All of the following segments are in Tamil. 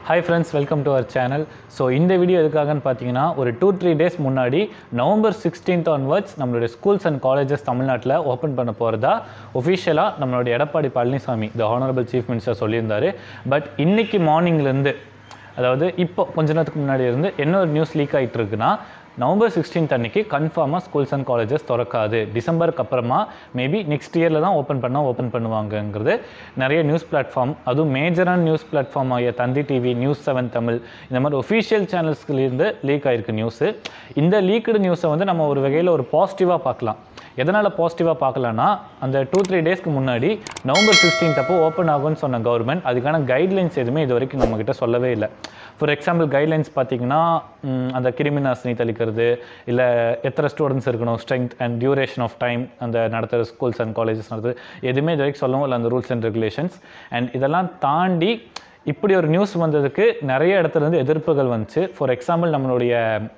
hi friends welcome to our channel so இந்த வீடியோ எதுக்காகன்னு பார்த்தீங்கன்னா ஒரு டூ த்ரீ டேஸ் முன்னாடி நவம்பர் சிக்ஸ்டீன்த் ஆன்வர்ட்ஸ் நம்மளுடைய ஸ்கூல்ஸ் அண்ட் காலேஜஸ் தமிழ்நாட்டில் ஓப்பன் பண்ண போகிறதா ஒஃபிஷியலாக நம்மளுடைய Edappadi Palaniswami the honourable chief minister சொல்லியிருந்தாரு பட் இன்னைக்கு மார்னிங்லேருந்து அதாவது இப்போ கொஞ்ச நேரத்துக்கு முன்னாடி இருந்து என்ன ஒரு நியூஸ் லீக் ஆகிட்டு இருக்குன்னா நவம்பர் சிக்ஸ்டீன்த் அன்னைக்கு கன்ஃபார்மாக ஸ்கூல்ஸ் அண்ட் காலேஜஸ் திறக்காது டிசம்பருக்கு அப்புறமா மேபி நெக்ஸ்ட் இயரில் தான் ஓப்பன் பண்ணால் ஓப்பன் பண்ணுவாங்கங்கிறது நிறைய நியூஸ் பிளாட்ஃபார்ம் அதுவும் மேஜரான நியூஸ் பிளாட்ஃபார்ம் ஆகிய Thanthi TV news seven Tamil இந்த மாதிரி ஒஃபிஷியல் சேனல்ஸ்லேருந்து லீக் ஆகிருக்கு நியூஸு இந்த லீக்டு நியூஸை வந்து நம்ம ஒரு வகையில் ஒரு பாசிட்டிவாக பார்க்கலாம் எதனால் பாசிட்டிவாக பார்க்கலான்னா அந்த டூ த்ரீ டேஸ்க்கு முன்னாடி நவம்பர் சிக்ஸ்டீன்த் அப்போ ஓப்பன் ஆகும்னு சொன்ன கவர்மெண்ட் அதுக்கான கைட்லைன்ஸ் எதுவுமே இது வரைக்கும் நம்மக்கிட்ட சொல்லவே இல்லை ஃபார் எக்ஸாம்பிள் கைட்லைன்ஸ் பார்த்தீங்கன்னா ம், அந்த கிருமி நாசினி தெளிக்கிறது இல்லை எத்தனை ஸ்டூடெண்ட்ஸ் இருக்கணும் strength and duration of time அந்த நடத்துகிற ஸ்கூல்ஸ் அண்ட் காலேஜஸ் நடத்துறது எதுவுமே இது வரைக்கும் சொல்லவும் இல்லை அந்த ரூல்ஸ் அண்ட் ரெகுலேஷன்ஸ் அண்ட் இதெல்லாம் தாண்டி இப்படி ஒரு நியூஸ் வந்ததுக்கு நிறைய இடத்துல இருந்து எதிர்ப்புகள் வந்துச்சு ஃபார் எக்ஸாம்பிள் நம்மளுடைய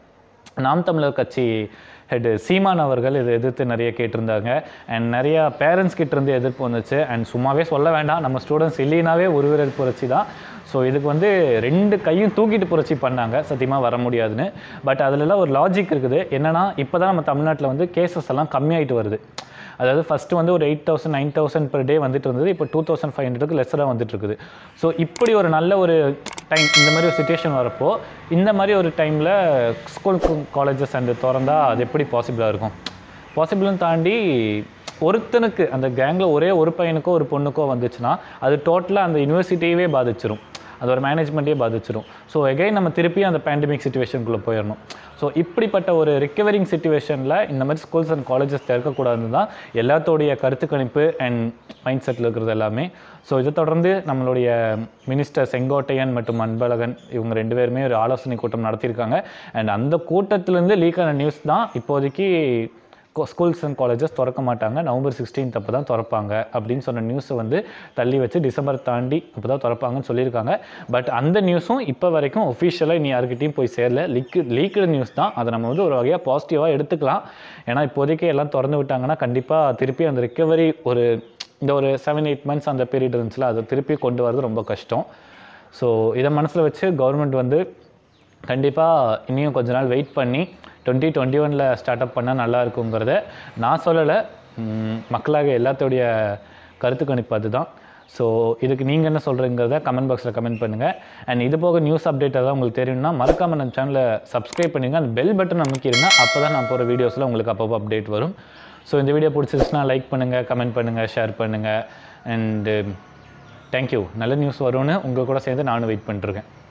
நாம் தமிழர் கட்சி ஹெட் சீமான் அவர்கள் இதை எதிர்த்து நிறைய கேட்டிருந்தாங்க அண்ட் நிறையா பேரண்ட்ஸ் கிட்டேருந்து எதிர்ப்பு வந்துச்சு அண்ட் சும்மாவே சொல்ல வேண்டாம் நம்ம ஸ்டூடெண்ட்ஸ் இல்லைனாவே ஒரு வீரர் புரட்சி தான் ஸோ இதுக்கு வந்து ரெண்டு கையும் தூக்கிட்டு புரட்சி பண்ணாங்க சத்தியமாக வர முடியாதுன்னு பட் அதுலலாம் ஒரு லாஜிக் இருக்குது என்னன்னா இப்போ தான் நம்ம தமிழ்நாட்டில் வந்து கேசஸ் எல்லாம் கம்மியாயிட்டு வருது அதாவது ஃபஸ்ட்டு வந்து ஒரு eight thousand nine thousand per day வந்துட்டு இருந்தது இப்போ டூ தௌசண்ட் ஃபைவ் ஹண்ட்ரடுக்கு லெஸராக வந்துட்டு இருக்குது ஸோ இப்படி ஒரு நல்ல ஒரு டைம் இந்த மாதிரி ஒரு சுச்சுவேஷன் வரப்போ இந்த மாதிரி ஒரு டைமில் ஸ்கூல் காலேஜஸ் அண்ட் திறந்தா அது எப்படி பாசிபிளாக இருக்கும் பாசிபிள்னு தாண்டி ஒருத்தனுக்கு அந்த கேங்கில் ஒரே ஒரு பையனுக்கோ ஒரு பொண்ணுக்கோ வந்துச்சுன்னா அது டோட்டலாக அந்த யூனிவர்சிட்டியவே பாதிச்சிரும் அது ஒரு மேனேஜ்மெண்ட்டே பாதிச்சிடும் ஸோ எகைன் நம்ம திருப்பி அந்த பேண்டமிக் சுச்சுவேஷனுக்குள்ளே போயிடணும் ஸோ இப்படிப்பட்ட ஒரு ரிக்கவரிங் சுச்சுவேஷனில் இந்த மாதிரி ஸ்கூல்ஸ் அண்ட் காலேஜஸ் திறக்கக்கூடாதுன்னு தான் எல்லாத்தோடைய கருத்து கணிப்பு அண்ட் மைண்ட் செட்டில் இருக்கிறது எல்லாமே ஸோ இதை தொடர்ந்து நம்மளுடைய மினிஸ்டர் செங்கோட்டையன் மற்றும் அன்பழகன் இவங்க ரெண்டு பேருமே ஒரு ஆலோசனை கூட்டம் நடத்தியிருக்காங்க அண்ட் அந்த கூட்டத்திலேருந்து லீக் ஆன நியூஸ் தான் இப்போதைக்கு ஸ்கூல்ஸ் அண்ட் காலேஜஸ் திறக்க மாட்டாங்க நவம்பர் சிக்ஸ்டீன்த் அப்போ தான் திறப்பாங்க அப்படின்னு சொன்ன நியூஸை வந்து தள்ளி வச்சு டிசம்பர் தாண்டி அப்போ தான் திறப்பாங்கன்னு சொல்லியிருக்காங்க பட் அந்த நியூஸும் இப்போ வரைக்கும் ஒஃபிஷியலாக இனி யாருக்கிட்டையும் போய் சேரல லீக் லீக்டு நியூஸ் தான் அதை நம்ம வந்து ஒரு வகையாக பாசிட்டிவாக எடுத்துக்கலாம் ஏன்னா இப்போதைக்கு எல்லாம் திறந்து விட்டாங்கன்னா கண்டிப்பாக திருப்பி அந்த ரிக்கவரி ஒரு இந்த ஒரு செவன் எயிட் மந்த்ஸ் அந்த பீரியட் இருந்துச்சுல அதை திருப்பி கொண்டு வரது ரொம்ப கஷ்டம் ஸோ இதை மனசில் வச்சு கவர்மெண்ட் வந்து கண்டிப்பாக இனியும் கொஞ்ச நாள் வெயிட் பண்ணி டுவெண்ட்டி டுவெண்ட்டி ஒனில் ஸ்டார்ட் அப் பண்ணால் நல்லா இருக்குங்கிறத நான் சொல்லலை ம், மக்களாக எல்லாத்தோடைய கருத்து கணிப்பு அதுதான் ஸோ இதுக்கு நீங்கள் என்ன சொல்கிறீங்கிறத கமெண்ட் பாக்ஸில் கமெண்ட் பண்ணுங்கள் அண்ட் இது போக நியூஸ் அப்டேட் எதாவது உங்களுக்கு தெரியும்னா மறக்காமல் நம்ம சேனலை சப்ஸ்கிரைப் பண்ணுங்க அந்த பெல் பட்டன் அமைக்கிருங்க அப்போ தான் நான் போகிற வீடியோஸில் உங்களுக்கு அப்பப்போ அப்டேட் வரும் ஸோ இந்த வீடியோ பிடிச்சிருச்சுன்னா லைக் பண்ணுங்கள் கமெண்ட் பண்ணுங்கள் ஷேர் பண்ணுங்கள் அண்டு தேங்க்யூ நல்ல நியூஸ் வரும்னு உங்கள் கூட சேர்ந்து நானும் வெயிட் பண்ணிட்டுருக்கேன்